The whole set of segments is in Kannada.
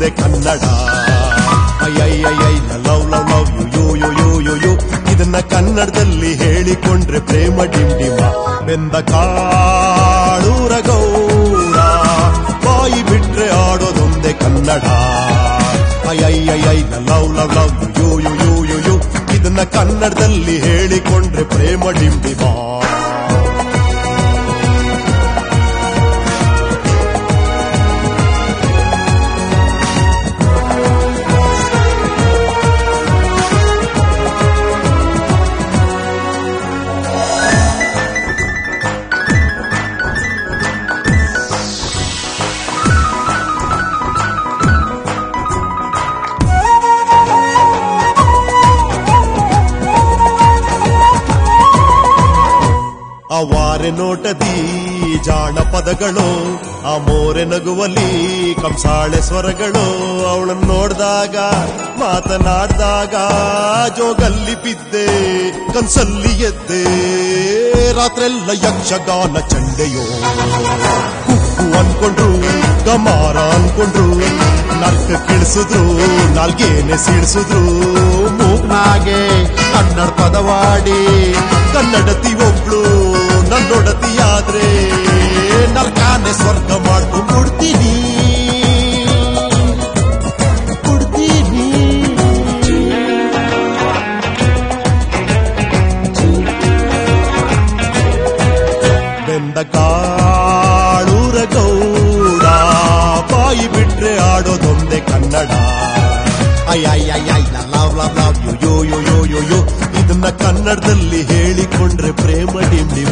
ಹೇಳಿಕೊಂಡ್ರೆ ಕನ್ನಡ ಅಯ್ಯಯ್ಯಯ್ಯೈ love love love you you you you you you ಇದನ್ನ ಕನ್ನಡದಲ್ಲಿ ಹೇಳಿಕೊಂಡ್ರೆ ಪ್ರೇಮ ಡಿಂಡಿಮ ಬೆಂದ ಕಾಳೂರ ಗೌಡ ಬಾಯಿ ಬಿಟ್ರೆ ಆಡೋದೊಂದೇ ಕನ್ನಡ ಅಯ್ಯಯ್ಯಯ್ಯೈ love love love you you you you you ಇದನ್ನ ಕನ್ನಡದಲ್ಲಿ ಹೇಳಿಕೊಂಡ್ರೆ ಪ್ರೇಮ ಡಿಂಡಿಮ ಅವಾರೆ ನೋಟದಿ ಜಾಣಪದಗಳು ಆ ಮೋರೆ ನಗುವಲಿ ಕಂಸಾಳೆ ಸ್ವರಗಳು ಅವಳನ್ನು ನೋಡಿದಾಗ ಮಾತನಾಡಿದಾಗ ಜೋಗಲ್ಲಿ ಬಿದ್ದೆ ಕನ್ಸಲ್ಲಿ ಎದ್ದೆ ರಾತ್ರೆಲ್ಲ ಯಕ್ಷಗಾನ ಚಂಡೆಯೋ ಕುಕ್ಕು ಅನ್ಕೊಂಡ್ರು ಗಮಾರ ಅನ್ಕೊಂಡ್ರು ನರ್ಕ ಕಿಳಿಸಿದ್ರು ನಾಲ್ಗೇನೆ ಸಿಡಿಸಿದ್ರು ಮೂಗ್ನಾಗೆ ಕನ್ನಡ ಪದವಾಡಿ ಕನ್ನಡತಿ ಒಬ್ಳು ನನ್ನೊಡತಿಯಾದ್ರೆ ನರ್ಕಾನೆ ಸ್ವರ್ಗ ಮಾಡ್ಕೊಂಡು ಬಿಡ್ತೀನಿ ಬಿಡ್ತೀನಿ ಬೆಂದ ಕಾಳೂರ ಗೌಡ ಬಾಯಿ ಬಿಟ್ರೆ ಆಡೋದೊಂದೇ ಕನ್ನಡ ಅಯ್ಯಯ್ಯಯ್ಯೈ love love love you yo yo yo yo yo ಇದನ್ನ ಕನ್ನಡದಲ್ಲಿ ಹೇಳಿಕೊಂಡ್ರೆ ಪ್ರೇಮ ಡಿಂಡಿಮ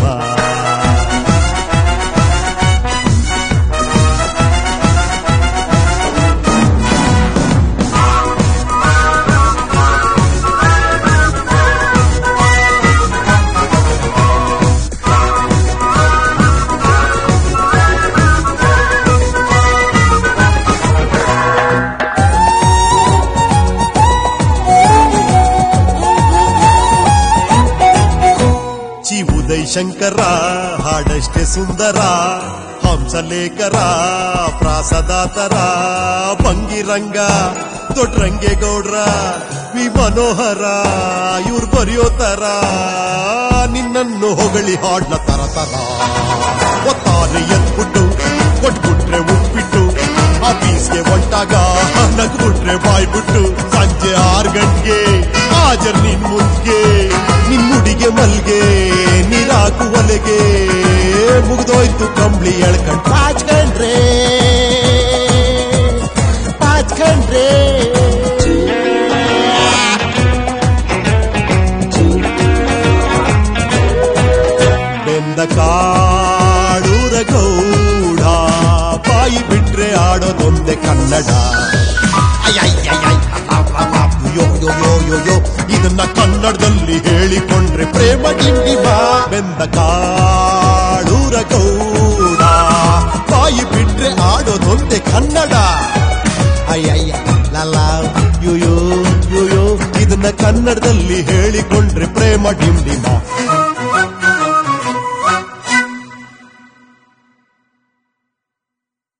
ಚಿ ಉದಯ್ ಶಂಕರ ಹಾಡಷ್ಟೇ ಸುಂದರ ಹಂಸಲೇಖರ ಪ್ರಾಸದಾತರ ಭಂಗಿರಂಗ ದೊಡ್ಡರಂಗೇಗೌಡ್ರ ವಿ ಮನೋಹರ ಇವ್ರು ಬರೆಯೋ ತರ ನಿನ್ನನ್ನು ಹೊಗಳಿ ಹಾಡ್ನ ತರ ತರ ಒತ್ತಾರೆ ಎದ್ಬಿಟ್ಟು ಕೊಟ್ಬಿಟ್ರೆ ಉಪ್ಪಿಟ್ಟು ಆಫೀಸ್ಗೆ ಹೊಂಟಾಗ ನಗ್ಬಿಟ್ರೆ ಬಾಯ್ಬಿಟ್ಟು ಸಂಜೆ ಆರು ಗಂಟೆಗೆ ಹಾಜರ್ ನಿನ್ ಮುಂದ್ಗೆ ನಿನ್ ಮುಡಿಗೆ ಮಲ್ಗೆ ನೀರಾಕು ಒಲೆಗೆ ಮುಗ್ದೋಯ್ತು ಕಂಬ್ಳಿ ಎಳ್ಕಂಡ್ ಪಾಚ್ಕಂಡ್ರೆ ಪಾಚ್ಕಂಡ್ರೆ ಬೆಂದ ಕಾಡೂರ ಗೌಡ ಬಾಯಿ ಬಿಟ್ರೆ ಆಡೋದೊಂದೇ ಕನ್ನಡ ಅಯ್ಯಯ್ಯಯ್ಯೈ, ಯೋ ಯೋ ಯೋ ಯೋ ಯೋ ಇದನ್ನ ಕನ್ನಡದಲ್ಲಿ ಹೇಳಿಕೊಂಡ್ರೆ ಪ್ರೇಮ ಡಿಂಡಿಮ ಬೆಂದ ಕಾಡೂರ ಗೌಡ ಬಾಯಿ ಬಿಟ್ರೆ ಆಡೋದೊಂದೇ ಕನ್ನಡ ಅಯ್ಯಯ್ಯ ಲಲ ಯೋ ಯೋ ಯೋ ಯೋ ಇದನ್ನ ಕನ್ನಡದಲ್ಲಿ ಹೇಳಿಕೊಂಡ್ರೆ ಪ್ರೇಮ ಡಿಂಡಿಮ